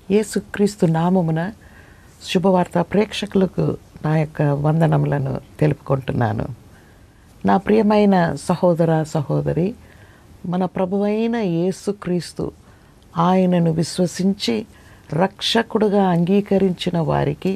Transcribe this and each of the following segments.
యేసుక్రీస్తు నామమున శుభవార్త ప్రేక్షకులకు నా యొక్క వందనములను తెలుపుకుంటున్నాను నా ప్రియమైన సహోదర సహోదరి మన ప్రభువైన యేసుక్రీస్తు ఆయనను విశ్వసించి రక్షకుడుగా అంగీకరించిన వారికి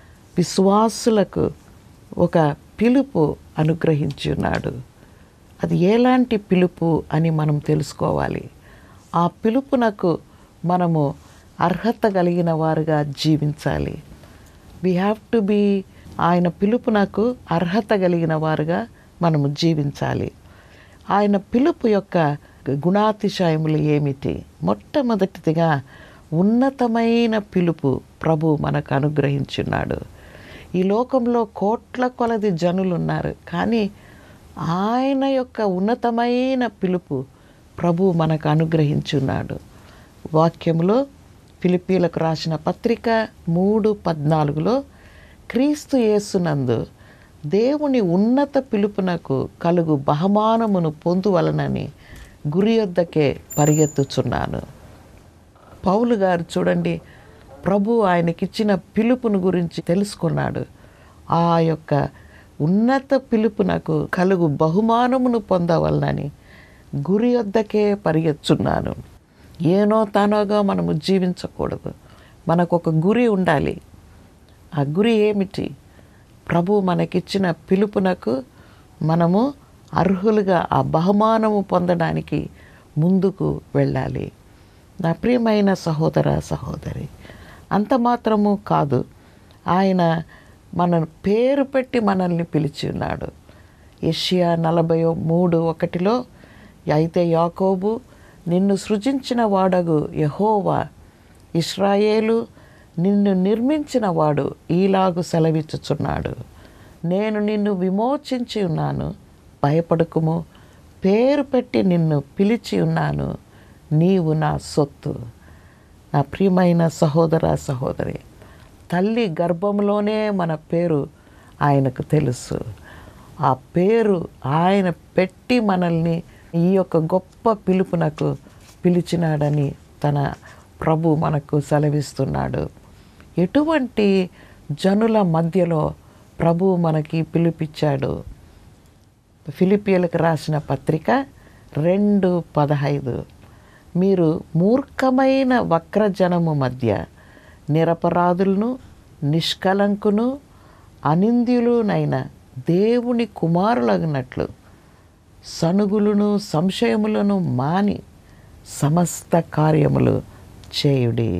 విశ్వాసులకు ఒక పిలుపు అనుగ్రహించి ఉన్నాడు అది ఎలాంటి పిలుపు అని మనం తెలుసుకోవాలి ఆ పిలుపునకు మనము అర్హత కలిగిన వారుగా జీవించాలి వీ హ్యావ్ టు బీ ఆయన పిలుపునకు అర్హత కలిగిన వారుగా మనము జీవించాలి ఆయన పిలుపు యొక్క గుణాతిశయములు ఏమిటి మొట్టమొదటిదిగా ఉన్నతమైన పిలుపు ప్రభు మనకు అనుగ్రహించున్నాడు ఈ లోకంలో కోట్ల కొలది జనులు ఉన్నారు కానీ ఆయన యొక్క ఉన్నతమైన పిలుపు ప్రభు మనకు అనుగ్రహించున్నాడు వాక్యములో ఫిలిపీలకు రాసిన పత్రిక మూడు పద్నాలుగులో క్రీస్తు యేసునందు దేవుని ఉన్నత పిలుపునకు కలుగు బహుమానమును పొందువలనని గురి యొద్దకే పరిగెత్తుచున్నాను పౌలు గారు చూడండి ప్రభు ఆయనకిచ్చిన పిలుపును గురించి తెలుసుకున్నాడు ఆ యొక్క ఉన్నత పిలుపునకు కలుగు బహుమానమును పొందవలనని గురి వద్దకే పరిగెత్తున్నాను ఏనో తానోగా మనము జీవించకూడదు మనకు ఒక గురి ఉండాలి ఆ గురి ఏమిటి ప్రభు మనకిచ్చిన పిలుపునకు మనము అర్హులుగా ఆ బహుమానము పొందడానికి ముందుకు వెళ్ళాలి నా ప్రియమైన సహోదర సహోదరి అంత మాత్రము కాదు ఆయన మన పేరు పెట్టి మనల్ని పిలిచి ఉన్నాడు ఏషియా నలభై మూడు ఒకటిలో అయితే యాకోబు నిన్ను సృజించిన వాడగు యహోవా ఇస్రాయేలు నిన్ను నిర్మించిన వాడు ఈలాగు సెలవిచ్చుచున్నాడు నేను నిన్ను విమోచించి ఉన్నాను భయపడకుము పేరు పెట్టి నిన్ను పిలిచి ఉన్నాను నీవు నా సొత్తు నా ప్రియమైన సహోదర సహోదరి తల్లి గర్భంలోనే మన పేరు ఆయనకు తెలుసు ఆ పేరు ఆయన పెట్టి మనల్ని ఈ యొక్క గొప్ప పిలుపునకు పిలిచినాడని తన ప్రభు మనకు సెలవిస్తున్నాడు ఎటువంటి జనుల మధ్యలో ప్రభు మనకి పిలిపించాడు ఫిలిపియలకు రాసిన పత్రిక రెండు పదహైదు మీరు మూర్ఖమైన వక్రజనము మధ్య నిరపరాధులను నిష్కలంకును అనింద్యులునైన దేవుని కుమారులగినట్లు సనుగులను సంశయములను మాని సమస్త కార్యములు చేయుడి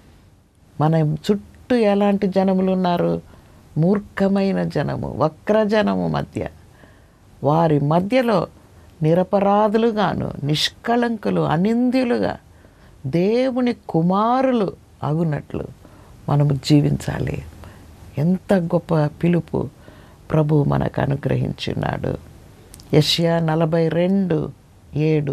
మన చుట్టూ ఎలాంటి జనములు ఉన్నారు మూర్ఖమైన జనము వక్రజనము మధ్య వారి మధ్యలో నిరపరాధులుగాను నిష్కలంకులు అనింద్యులుగా దేవుని కుమారులు అగునట్లు మనము జీవించాలి ఎంత గొప్ప పిలుపు ప్రభు మనకు అనుగ్రహించున్నాడు యష్యా నలభై రెండు ఏడు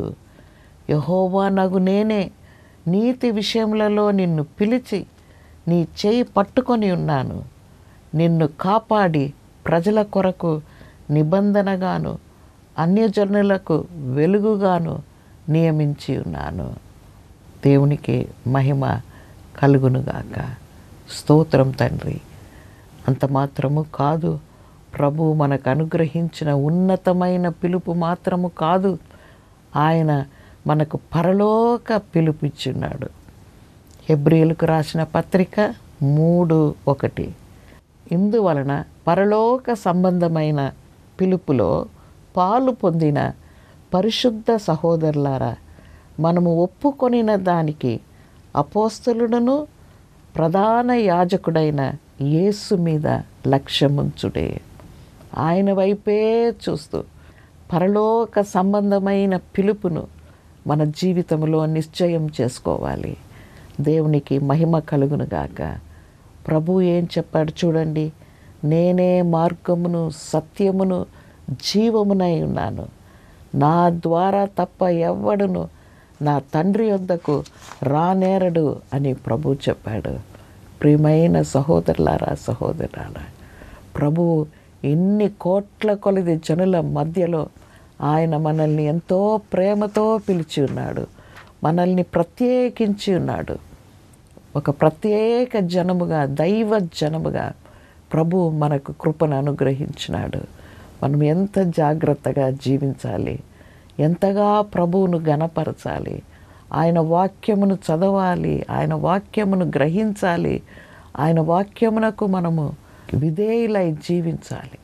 యహోవా నగు నేనే నీతి విషయములలో నిన్ను పిలిచి నీ చేయి పట్టుకొని ఉన్నాను నిన్ను కాపాడి ప్రజల కొరకు నిబంధనగాను అన్యజనులకు వెలుగుగాను నియమించి ఉన్నాను దేవునికి మహిమ కలుగునుగాక స్తోత్రం తండ్రి అంత మాత్రము కాదు ప్రభు మనకు అనుగ్రహించిన ఉన్నతమైన పిలుపు మాత్రము కాదు ఆయన మనకు పరలోక పిలుపిచ్చున్నాడు హెబ్రియులకు రాసిన పత్రిక మూడు ఒకటి ఇందువలన పరలోక సంబంధమైన పిలుపులో పాలు పొందిన పరిశుద్ధ సహోదరులారా మనము ఒప్పుకొనిన దానికి అపోస్తలుడను ప్రధాన యాజకుడైన యేసు మీద లక్ష్యముంచుడే ఆయన వైపే చూస్తూ పరలోక సంబంధమైన పిలుపును మన జీవితంలో నిశ్చయం చేసుకోవాలి దేవునికి మహిమ కలుగునుగాక ప్రభు ఏం చెప్పాడు చూడండి నేనే మార్గమును సత్యమును జీవమునై ఉన్నాను నా ద్వారా తప్ప ఎవ్వడును నా తండ్రి వద్దకు రానేరడు అని ప్రభు చెప్పాడు ప్రియమైన సహోదరులారా సహోదరులారా ప్రభు ఎన్ని కోట్ల కొలది జనుల మధ్యలో ఆయన మనల్ని ఎంతో ప్రేమతో పిలిచి ఉన్నాడు మనల్ని ప్రత్యేకించి ఉన్నాడు ఒక ప్రత్యేక జనముగా దైవ జనముగా ప్రభు మనకు కృపను అనుగ్రహించినాడు మనం ఎంత జాగ్రత్తగా జీవించాలి ఎంతగా ప్రభువును గణపరచాలి ఆయన వాక్యమును చదవాలి ఆయన వాక్యమును గ్రహించాలి ఆయన వాక్యమునకు మనము విధేయులై జీవించాలి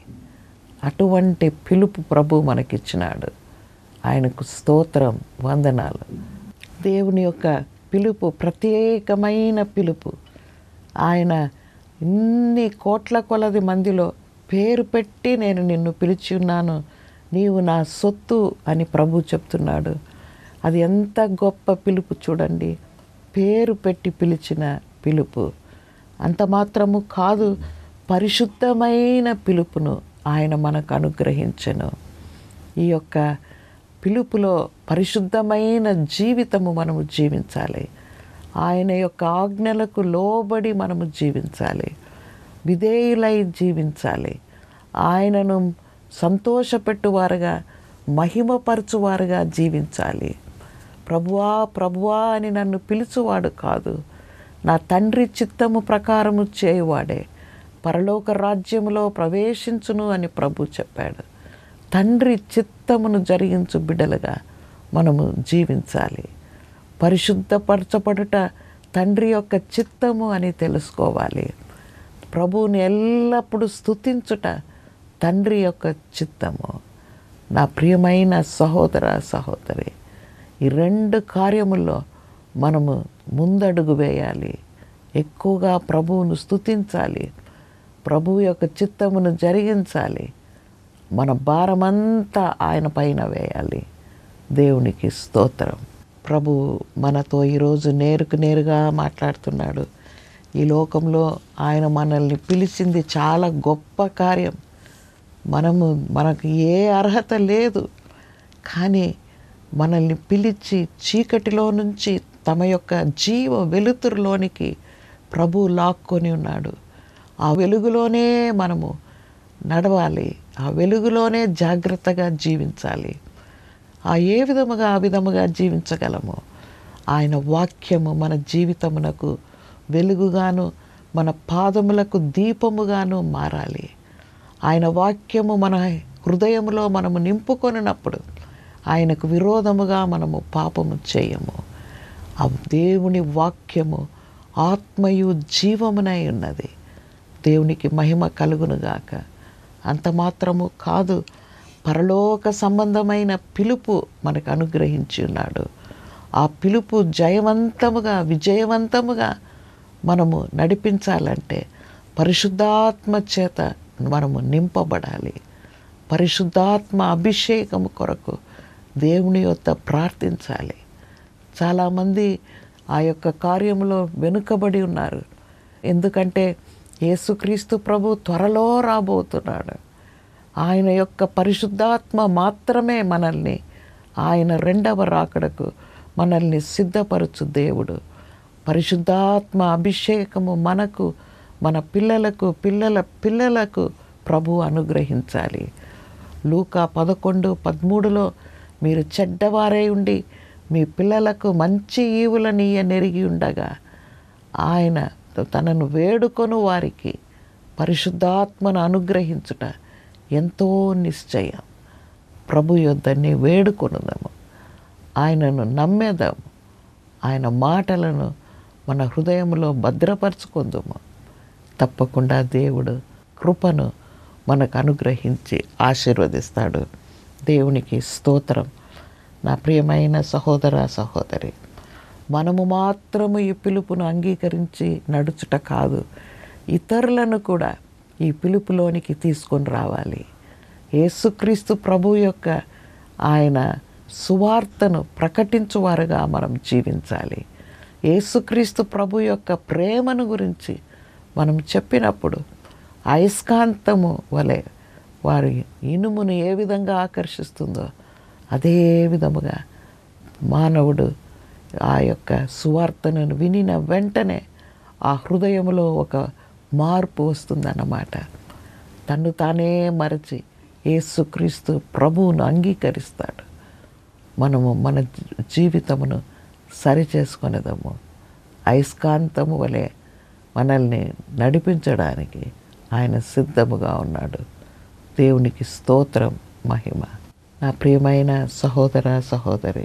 అటువంటి పిలుపు ప్రభు మనకిచ్చినాడు ఆయనకు స్తోత్రం వందనాలు దేవుని యొక్క పిలుపు ప్రత్యేకమైన పిలుపు ఆయన ఇన్ని కోట్ల కొలది మందిలో పేరు పెట్టి నేను నిన్ను పిలిచి ఉన్నాను నీవు నా సొత్తు అని ప్రభు చెప్తున్నాడు అది ఎంత గొప్ప పిలుపు చూడండి పేరు పెట్టి పిలిచిన పిలుపు అంత మాత్రము కాదు పరిశుద్ధమైన పిలుపును ఆయన మనకు అనుగ్రహించెను ఈ యొక్క పిలుపులో పరిశుద్ధమైన జీవితము మనము జీవించాలి ఆయన యొక్క ఆజ్ఞలకు లోబడి మనము జీవించాలి విధేయులై జీవించాలి ఆయనను సంతోషపెట్టువారుగా మహిమపరచువారుగా జీవించాలి ప్రభువా ప్రభువా అని నన్ను పిలుచువాడు కాదు నా తండ్రి చిత్తము ప్రకారము చేయువాడే పరలోక రాజ్యములో ప్రవేశించును అని ప్రభు చెప్పాడు తండ్రి చిత్తమును జరిగించు బిడ్డలుగా మనము జీవించాలి పరిశుద్ధపరచబడుట తండ్రి యొక్క చిత్తము అని తెలుసుకోవాలి ప్రభువుని ఎల్లప్పుడూ స్తుతించుట తండ్రి యొక్క చిత్తము నా ప్రియమైన సహోదర సహోదరి ఈ రెండు కార్యముల్లో మనము ముందడుగు వేయాలి ఎక్కువగా ప్రభువును స్తుతించాలి ప్రభువు యొక్క చిత్తమును జరిగించాలి మన భారమంతా ఆయన పైన వేయాలి దేవునికి స్తోత్రం ప్రభు మనతో ఈరోజు నేరుకు నేరుగా మాట్లాడుతున్నాడు ఈ లోకంలో ఆయన మనల్ని పిలిచింది చాలా గొప్ప కార్యం మనము మనకు ఏ అర్హత లేదు కానీ మనల్ని పిలిచి చీకటిలో నుంచి తమ యొక్క జీవ వెలుతురులోనికి ప్రభు లాక్కొని ఉన్నాడు ఆ వెలుగులోనే మనము నడవాలి ఆ వెలుగులోనే జాగ్రత్తగా జీవించాలి ఆ ఏ విధముగా ఆ విధముగా జీవించగలము ఆయన వాక్యము మన జీవితమునకు వెలుగుగాను మన పాదములకు దీపముగాను మారాలి ఆయన వాక్యము మన హృదయములో మనము నింపుకొనినప్పుడు ఆయనకు విరోధముగా మనము పాపము చేయము ఆ దేవుని వాక్యము ఆత్మయు జీవమునై ఉన్నది దేవునికి మహిమ కలుగునుగాక అంత మాత్రము కాదు పరలోక సంబంధమైన పిలుపు మనకు అనుగ్రహించి ఉన్నాడు ఆ పిలుపు జయవంతముగా విజయవంతముగా మనము నడిపించాలంటే పరిశుద్ధాత్మ చేత మనము నింపబడాలి పరిశుద్ధాత్మ అభిషేకము కొరకు దేవుని యొద్ద ప్రార్థించాలి చాలామంది ఆ యొక్క కార్యంలో వెనుకబడి ఉన్నారు ఎందుకంటే యేసుక్రీస్తు ప్రభు త్వరలో రాబోతున్నాడు ఆయన యొక్క పరిశుద్ధాత్మ మాత్రమే మనల్ని ఆయన రెండవ రాకడకు మనల్ని సిద్ధపరచు దేవుడు పరిశుద్ధాత్మ అభిషేకము మనకు మన పిల్లలకు పిల్లల పిల్లలకు ప్రభు అనుగ్రహించాలి లూకా పదకొండు పదమూడులో మీరు చెడ్డవారై ఉండి మీ పిల్లలకు మంచి ఈవులనీయ నెరిగి ఉండగా ఆయన తనను వేడుకొను వారికి పరిశుద్ధాత్మను అనుగ్రహించుట ఎంతో నిశ్చయం ప్రభు యొద్దని వేడుకొనుదాము ఆయనను నమ్మేదాము ఆయన మాటలను మన హృదయంలో భద్రపరచుకుందాము తప్పకుండా దేవుడు కృపను మనకు అనుగ్రహించి ఆశీర్వదిస్తాడు దేవునికి స్తోత్రం నా ప్రియమైన సహోదర సహోదరి మనము మాత్రము ఈ పిలుపును అంగీకరించి నడుచుట కాదు ఇతరులను కూడా ఈ పిలుపులోనికి తీసుకొని రావాలి యేసుక్రీస్తు ప్రభు యొక్క ఆయన సువార్తను ప్రకటించువారుగా మనం జీవించాలి యేసుక్రీస్తు ప్రభు యొక్క ప్రేమను గురించి మనం చెప్పినప్పుడు అయస్కాంతము వలె వారి ఇనుమును ఏ విధంగా ఆకర్షిస్తుందో అదే విధముగా మానవుడు ఆ యొక్క సువార్తను వినిన వెంటనే ఆ హృదయంలో ఒక మార్పు వస్తుందన్నమాట తను తానే మరచి యేసుక్రీస్తు ప్రభువును అంగీకరిస్తాడు మనము మన జీవితమును సరి చేసుకునేదాము అయస్కాంతము వలె మనల్ని నడిపించడానికి ఆయన సిద్ధముగా ఉన్నాడు దేవునికి స్తోత్రం మహిమ నా ప్రియమైన సహోదర సహోదరి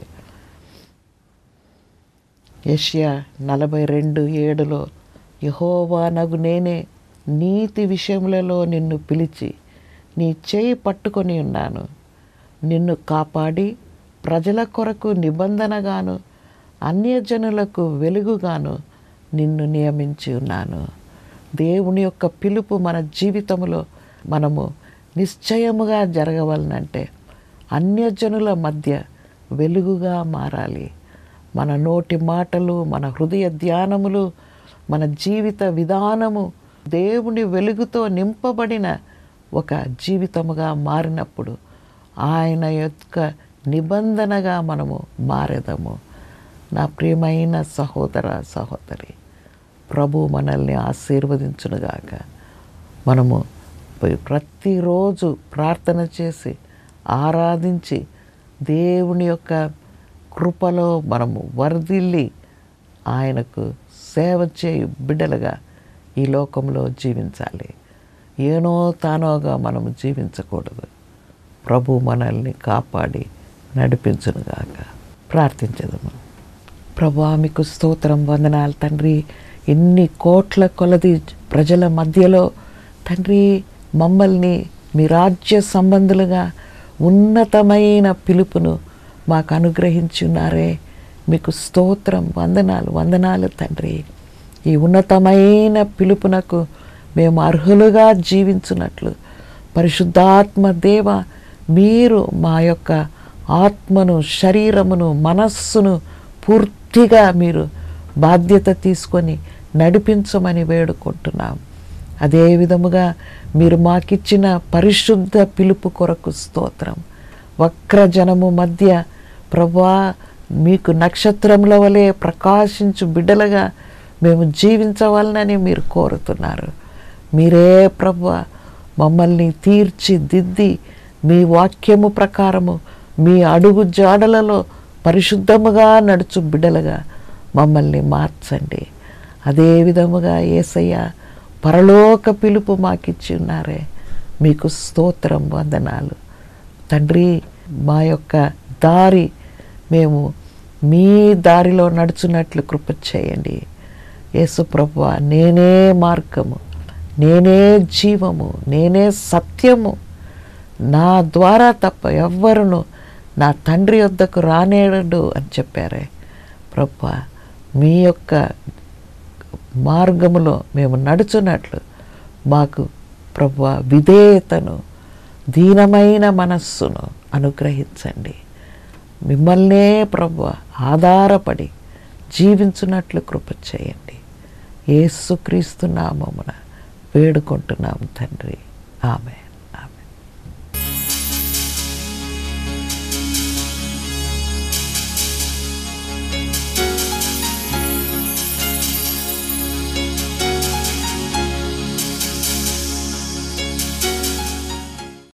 యష్యా నలభై రెండు ఏడులో యహోవా నగు నేనే నీతి విషయములలో నిన్ను పిలిచి నీ చేయి పట్టుకొని ఉన్నాను నిన్ను కాపాడి ప్రజల కొరకు నిబంధనగాను అన్యజనులకు వెలుగుగాను నిన్ను నియమించి ఉన్నాను దేవుని యొక్క పిలుపు మన జీవితంలో మనము నిశ్చయముగా జరగవలనంటే అన్యజనుల మధ్య వెలుగుగా మారాలి మన నోటి మాటలు మన హృదయ ధ్యానములు మన జీవిత విధానము దేవుని వెలుగుతో నింపబడిన ఒక జీవితముగా మారినప్పుడు ఆయన యొక్క నిబంధనగా మనము మారెదము నా ప్రియమైన సహోదర సహోదరి ప్రభు మనల్ని ఆశీర్వదించునుగాక మనము పోయి ప్రతిరోజు ప్రార్థన చేసి ఆరాధించి దేవుని యొక్క కృపలో మనము వరదిల్లి ఆయనకు సేవ చేయు బిడ్డలుగా ఈ లోకంలో జీవించాలి ఏనో తానోగా మనము జీవించకూడదు ప్రభు మనల్ని కాపాడి నడిపించునుగాక ప్రార్థించదము ప్రభా మీకు స్తోత్రం వందనాలు తండ్రి ఎన్ని కోట్ల కొలది ప్రజల మధ్యలో తండ్రి మమ్మల్ని మీ రాజ్య సంబంధులుగా ఉన్నతమైన పిలుపును మాకు అనుగ్రహించి ఉన్నారే మీకు స్తోత్రం వందనాలు వందనాలు తండ్రి ఈ ఉన్నతమైన పిలుపునకు మేము అర్హులుగా జీవించున్నట్లు పరిశుద్ధాత్మ దేవ మీరు మా యొక్క ఆత్మను శరీరమును మనస్సును పూర్తిగా మీరు బాధ్యత తీసుకొని నడిపించమని వేడుకుంటున్నాం అదే విధముగా మీరు మాకిచ్చిన పరిశుద్ధ పిలుపు కొరకు స్తోత్రం వక్రజనము మధ్య ప్రభా మీకు నక్షత్రముల వలె ప్రకాశించు బిడ్డలుగా మేము జీవించవాలనని మీరు కోరుతున్నారు మీరే ప్రభు మమ్మల్ని తీర్చిదిద్ది మీ వాక్యము ప్రకారము మీ అడుగు జాడలలో పరిశుద్ధముగా నడుచు బిడ్డలుగా మమ్మల్ని మార్చండి అదే విధముగా ఏసయ్య పరలోక పిలుపు మాకిచ్చి ఉన్నారే మీకు స్తోత్రం వందనాలు తండ్రి మా యొక్క దారి మేము మీ దారిలో నడుచున్నట్లు కృప చేయండి యేసు ప్రభువా నేనే మార్గము నేనే జీవము నేనే సత్యము నా ద్వారా తప్ప ఎవ్వరును నా తండ్రి వద్దకు రానేడు అని చెప్పారే ప్రభా మీ యొక్క మార్గములో మేము నడుచున్నట్లు మాకు ప్రభు విధేయతను దీనమైన మనస్సును అనుగ్రహించండి మిమ్మల్నే ప్రభు ఆధారపడి జీవించున్నట్లు కృప చేయండి యేసుక్రీస్తు నామమున వేడుకుంటున్నాం తండ్రి ఆమె